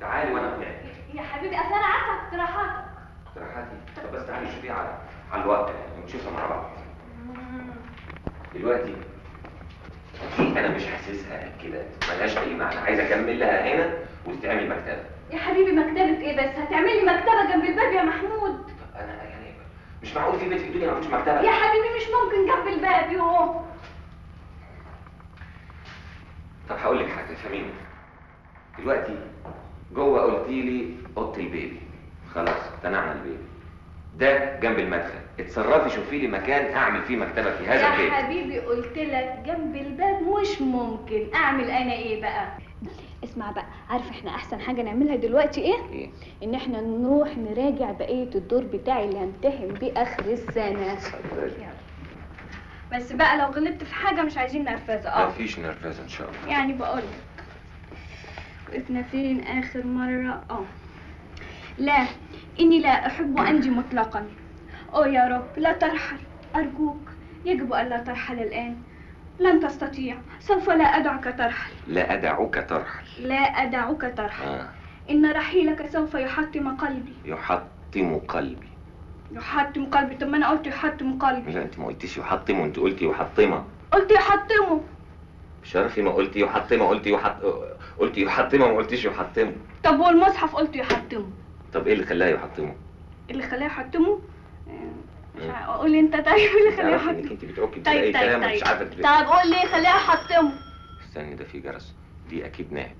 تعالي وانا اقنعك يا حبيبي اصل انا عارفه اقتراحاتك اقتراحاتي طب بس تعالي شوفيها على على الواقع يعني ونشوفها مع بعض دلوقتي دي انا مش حاسسها كده ملهاش اي معنى عايز اكمل لها هنا وتتعمل مكتبه يا حبيبي مكتبة ايه بس هتعملي مكتبة جنب الباب يا محمود انا يعني مش معقول في بيت في الدنيا ما فيش مكتبه يا حبيبي مش ممكن جنب الباب يوه طب هقول لك حاجه فهميني دلوقتي جوه قلت لي اوضه البيبي خلاص اقتنعنا البيبي ده جنب المدخل اتصرفي شوفي لي مكان اعمل فيه مكتبه في هذا يا البيت حبيبي قلت لك جنب الباب مش ممكن اعمل انا ايه بقى اسمع بقى عارف احنا احسن حاجه نعملها دلوقتي ايه ايه ان احنا نروح نراجع بقيه الدور بتاعي اللي همتحن بيه اخر السنه اتفضلي. بس بقى لو غلطت في حاجه مش عايزين نرفزه اه مفيش نرفزه ان شاء الله يعني بقول وقفنا فين آخر مرة؟ اه لا إني لا أحب أنجي مطلقا أوه يا رب لا ترحل أرجوك يجب ألا ترحل الآن لن تستطيع سوف لا أدعك ترحل لا ادعوك ترحل لا أدعك ترحل آه. إن رحيلك سوف يحطم قلبي يحطم قلبي يحطم قلبي طب ما أنا قلت يحطم قلبي لا انت ما قلتيش يحطم وانت قلتي يحطمه قلت يحطمه شرفي ما قلتي يحطمه قلتي يحط قلتي يحطمه ما قلتيش يحطمه طب والمصحف قلت يحطمه طب ايه اللي خلاه يحطمه اللي خلاه يحطمه آه، مش عارفة قول لي انت طيب اللي خلاه تعرفي انك يحطمه انت بتعكي طيب اي طيب كلام طيب ومش عارفه تبقى- طب قول لي خليها احطمه استني ده في جرس دي اكيد ناهد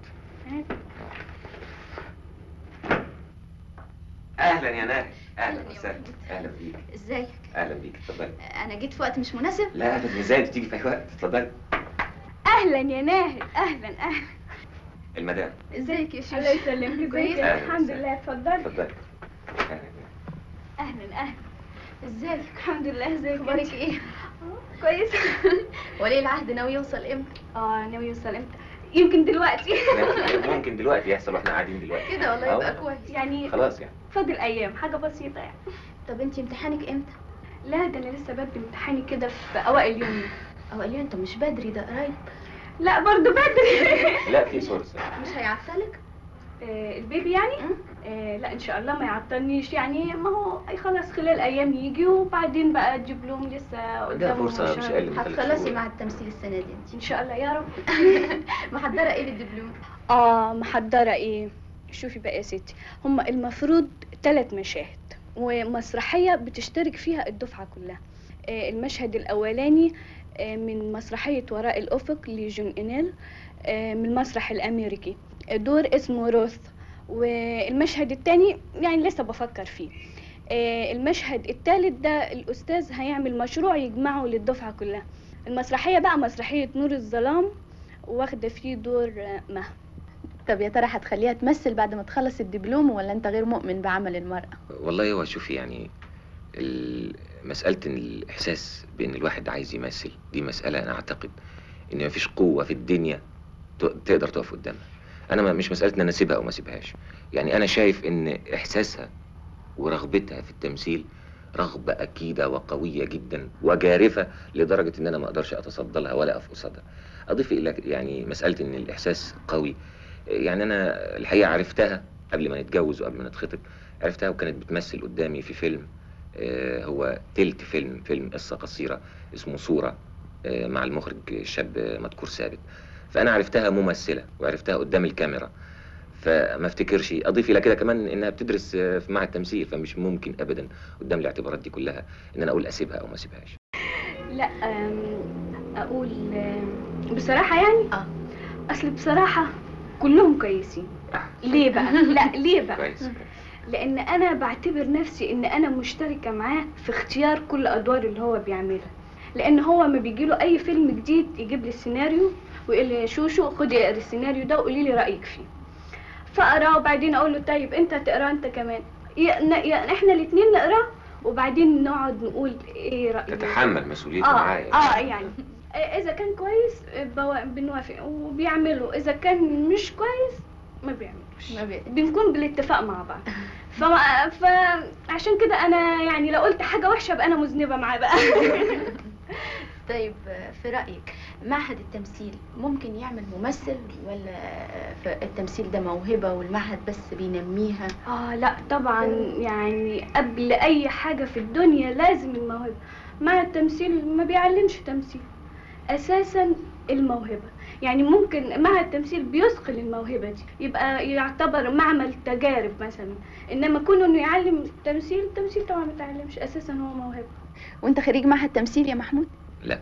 اهلا يا ناهد اهلا أهلاً يا وسهلا محمود. اهلا بيك ازيك اهلا بيك اتفضلي انا جيت في وقت مش مناسب لا ابدا ازاي انت تيجي في اي وقت اتفضلي اهلا يا ناهد اهلا اهلا المدام ازيك يا شيخ الله يسلمك كويس؟ أهلاً الحمد وسهلاً. لله اتفضلي اتفضلي أهلاً. اهلا اهلا ازيك الحمد لله ازيك اخبارك انت؟ ايه كويس ولي العهد ناوي يوصل امتى اه ناوي يوصل امتى يمكن دلوقتي لا، ممكن دلوقتي يحصل واحنا قاعدين دلوقتي كده والله أهو. يبقى كويس يعني خلاص يعني فاضل ايام حاجه بسيطه يعني طب انت امتحانك امتى لا ده انا لسه بدي امتحاني كده في اوائل يوم او قال لي انت مش بدري ده قريب لا برضو بدري لا في فرصه مش هيعطلك آه البيبي يعني آه لا ان شاء الله ما يعطلنيش يعني ما هو خلاص خلال ايام يجي وبعدين بقى تجيب لهم لسه ده قدامهم فرصه شهر. مش اقل من ثلاث هتخلصي شهور مع التمثيل السنه دي انت ان شاء الله يا رب محضره ايه للدبلوم اه محضره ايه شوفي بقى يا ستي هم المفروض ثلاث مشاهد ومسرحيه بتشترك فيها الدفعه كلها آه المشهد الاولاني آه من مسرحيه وراء الافق لجون انيل آه من المسرح الامريكي دور اسمه روث والمشهد الثاني يعني لسه بفكر فيه آه المشهد الثالث ده الاستاذ هيعمل مشروع يجمعه للدفعه كلها المسرحيه بقى مسرحيه نور الظلام واخده فيه دور آه، مها طب يا ترى هتخليها تمثل بعد ما تخلص الدبلوم ولا انت غير مؤمن بعمل المرأة والله هو شوفي يعني ال- مسألة إن الإحساس بإن الواحد عايز يمثل دي مسألة أنا أعتقد إن مفيش قوة في الدنيا ت- تقدر تقف قدامها أنا ما مش مسألة إن أنا أسيبها أو ما أسيبهاش يعني أنا شايف إن إحساسها ورغبتها في التمثيل رغبة أكيدة وقوية جدا وجارفة لدرجة إن أنا ما أقدرش أتصدى لها ولا أقف قصادها أضيف إلى يعني مسألة إن الإحساس قوي يعني أنا الحقيقة عرفتها قبل ما نتجوز وقبل ما نتخطب عرفتها وكانت بتمثل قدامي في فيلم آه، هو تلت فيلم فيلم قصة قصيرة اسمه صورة آه، مع المخرج الشاب مذكور ثابت فأنا عرفتها ممثلة وعرفتها قدام الكاميرا فما افتكرش اضيف الى كده كمان انها بتدرس آه، في معهد تمثيل فمش ممكن ابدا قدام الاعتبارات دي كلها ان انا اقول اسيبها او ما اسيبهاش لا أم، اقول أم، بصراحه يعني اه اصل بصراحه كلهم كويسين ليه بقى لا ليه بقى كويس لان انا بعتبر نفسي ان انا مشتركه معاه في اختيار كل ادوار اللي هو بيعملها لان هو ما بيجي له اي فيلم جديد يجيب لي السيناريو ويقول لي شوشو خدي اقري السيناريو ده وقولي لي رايك فيه فاقراه وبعدين اقول له طيب انت تقراه انت كمان يا ن- يا احنا الاثنين نقراه وبعدين نقعد نقول ايه رايك تتحمل مسؤوليته اه معايا اه يعني اذا كان كويس بوا- بنوافق وبيعمله اذا كان مش كويس ما بيعملوش ما بي... بنكون بالاتفاق مع بعض فما فعشان كده انا يعني لو قلت حاجه وحشه ابقى انا مذنبه معاه بقى طيب آه، في رأيك معهد التمثيل ممكن يعمل ممثل ولا ف- التمثيل ده موهبة والمعهد بس بينميها اه لا طبعا يعني قبل اي حاجة في الدنيا لازم الموهبة مع التمثيل ما بيعلمش تمثيل اساسا الموهبة يعني ممكن مع التمثيل بيثقل الموهبة دي يبقى يعتبر معمل تجارب مثلا انما كونه انه يعلم تمثيل التمثيل طبعا ما تعلمش اساسا هو موهبة وانت خريج معهد تمثيل يا محمود لا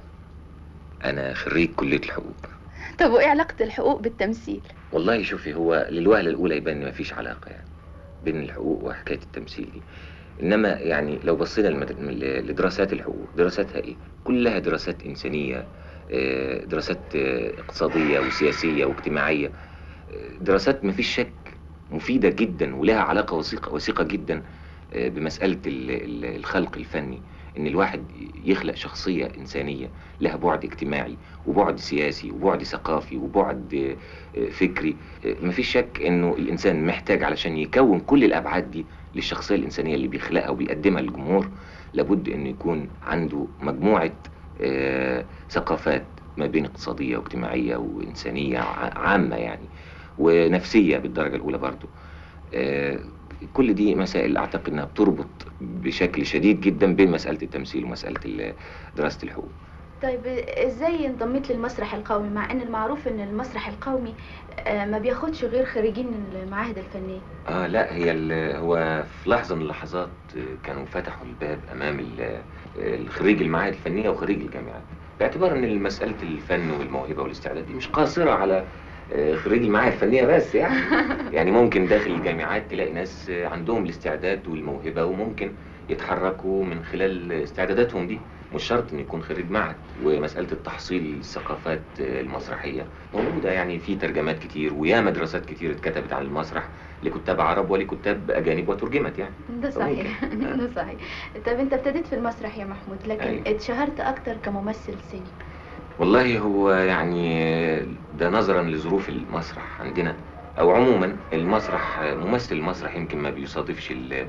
انا خريج كليه الحقوق طب وايه علاقة الحقوق بالتمثيل والله شوفي هو للوهله الاولى يبان ان مفيش علاقه يعني بين الحقوق وحكايه التمثيل دي انما يعني لو بصينا لمد- لدراسات الحقوق دراساتها ايه كلها دراسات انسانيه آه، دراسات آه، اقتصاديه وسياسيه واجتماعيه آه، دراسات مفيش شك مفيده جدا ولها علاقه وثيقه وثيقه جدا آه، بمساله ال- ال- الخلق الفني ان الواحد يخلق شخصيه انسانيه لها بعد اجتماعي وبعد سياسي وبعد ثقافي وبعد آه، آه، فكري آه، مفيش شك انه الانسان محتاج علشان يكون كل الابعاد دي للشخصيه الانسانيه اللي بيخلقها وبيقدمها للجمهور لابد انه يكون عنده مجموعه آه، ثقافات ما بين اقتصاديه واجتماعيه وانسانيه ع- عامه يعني ونفسيه بالدرجه الاولى برضو آه، كل دي مسائل اعتقد انها بتربط بشكل شديد جدا بين مساله التمثيل ومساله ال- دراسه الحقوق طيب ازاي انضميت للمسرح القومي مع ان المعروف ان المسرح القومي آه، ما بياخدش غير خريجين المعاهد الفنية اه لا هي ال- هو في لحظه من اللحظات آه، كانوا فتحوا الباب امام ال- آه، الخريج المعاهد الفنيه وخريج الجامعات باعتبار ان مساله الفن والموهبه والاستعداد دي مش قاصره على آه، خريج المعاهد الفنيه بس يعني يعني ممكن داخل الجامعات تلاقي ناس آه، عندهم الاستعداد والموهبه وممكن يتحركوا من خلال استعداداتهم دي مش شرط ان يكون خريج معهد ومساله التحصيل الثقافات آه، المسرحيه موجوده يعني في ترجمات كتير وياما دراسات كتير اتكتبت عن المسرح لكتاب عرب ولكتاب اجانب وترجمت يعني ده صحيح ممكن. ده صحيح طب انت ابتديت في المسرح يا محمود لكن أيوة. اتشهرت اكتر كممثل سينما والله هو يعني ده نظرا لظروف المسرح عندنا او عموما المسرح ممثل المسرح يمكن ما بيصادفش ال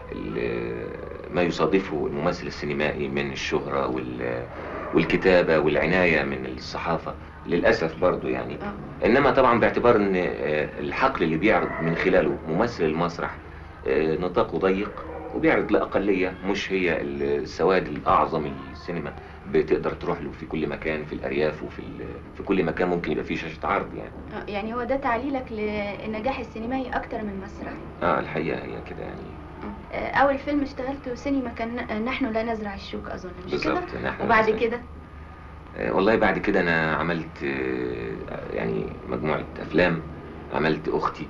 ال ما يصادفه الممثل السينمائي من الشهرة وال والكتابة والعناية من الصحافة للأسف برضو يعني اه انما طبعا باعتبار ان آه، الحقل اللي بيعرض من خلاله ممثل المسرح آه، نطاقه ضيق وبيعرض لاقليه مش هي السواد الاعظم اللي السينما بتقدر تروح له في كل مكان في الارياف وفي ال- في كل مكان ممكن يبقى فيه شاشه عرض يعني آه، يعني هو ده تعليلك للنجاح السينمائي اكتر من المسرح اه الحقيقه هي كده يعني آه، اول فيلم اشتغلته سينما كان نحن لا نزرع الشوك اظن مش كده بالظبط نحن وبعد مثلاً. كده آه، والله بعد كده انا عملت آه، يعني مجموعه افلام عملت اختي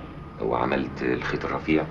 وعملت الخيط الرفيع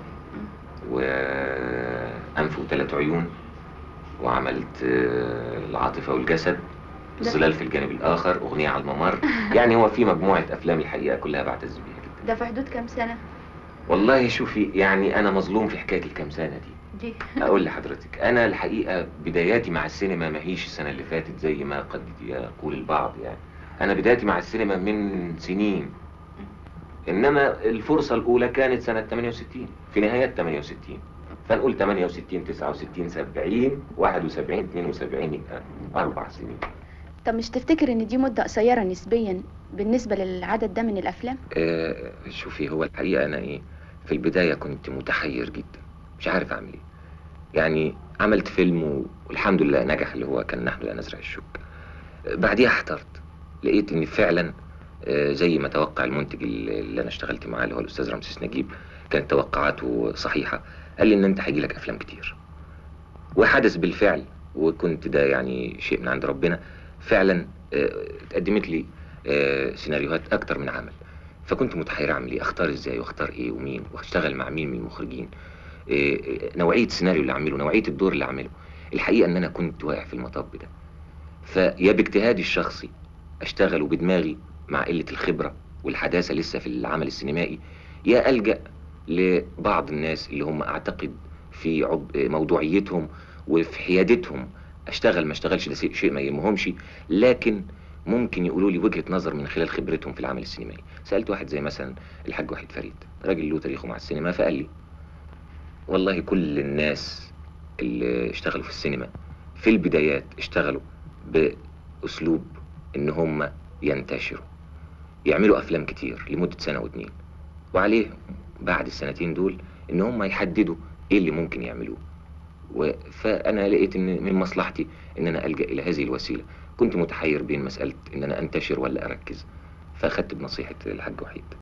وانف وثلاث عيون وعملت آه، العاطفه والجسد ده- الظلال في الجانب الاخر اغنيه على الممر يعني هو في مجموعه افلام الحقيقه كلها بعتز بيها جدا ده في حدود كام سنة والله شوفي يعني انا مظلوم في حكايه الكام سنه دي ليه اقول لحضرتك انا الحقيقه بداياتي مع السينما ما هيش السنه اللي فاتت زي ما قد يقول البعض يعني انا بدايتي مع السينما من سنين انما الفرصه الاولى كانت سنه 68 في نهايه 68 فنقول 68 69 70 71 72 يبقى اربع سنين طب مش تفتكر ان دي مدة قصيرة نسبيا بالنسبة للعدد ده من الافلام آه شوفي هو الحقيقه انا ايه في البدايه كنت متحير جدا مش عارف اعمل ايه يعني عملت فيلم و- والحمد لله نجح اللي هو كان نحن لا نزرع الشوك آه، بعديها احترت لقيت ان فعلا آه، زي ما توقع المنتج اللي اللي انا اشتغلت معاه اللي هو الاستاذ رمسيس نجيب كانت توقعاته صحيحه قال لي ان انت هيجي لك افلام كتير وحدث بالفعل وكنت ده يعني شيء من عند ربنا فعلا آه، اتقدمت لي آه، سيناريوهات اكتر من عمل فكنت متحير اعمل ايه اختار ازاي واختار ايه ومين واشتغل مع مين من المخرجين إيه إيه، نوعيه السيناريو اللي اعمله نوعيه الدور اللي اعمله الحقيقه ان انا كنت واقع في المطب ده فيا باجتهادي الشخصي اشتغل وبدماغي مع قله الخبره والحداثه لسه في العمل السينمائي يا الجا لبعض الناس اللي هم اعتقد في عب... موضوعيتهم وفي حيادتهم اشتغل ما اشتغلش ده شيء شيء ما يهمهمش لكن ممكن يقولوا لي وجهة نظر من خلال خبرتهم في العمل السينمائي سألت واحد زي مثلا الحاج وحيد فريد راجل له تاريخه مع السينما فقال لي والله كل الناس اللي اشتغلوا في السينما في البدايات اشتغلوا بأسلوب ان هم ينتشروا يعملوا افلام كتير لمده سنه واتنين وعليهم بعد السنتين دول ان هم يحددوا ايه اللي ممكن يعملوه و- فانا لقيت ان من مصلحتي ان انا الجا الى هذه الوسيله كنت متحير بين مساله ان انا انتشر ولا اركز فاخدت بنصيحه الحاج وحيد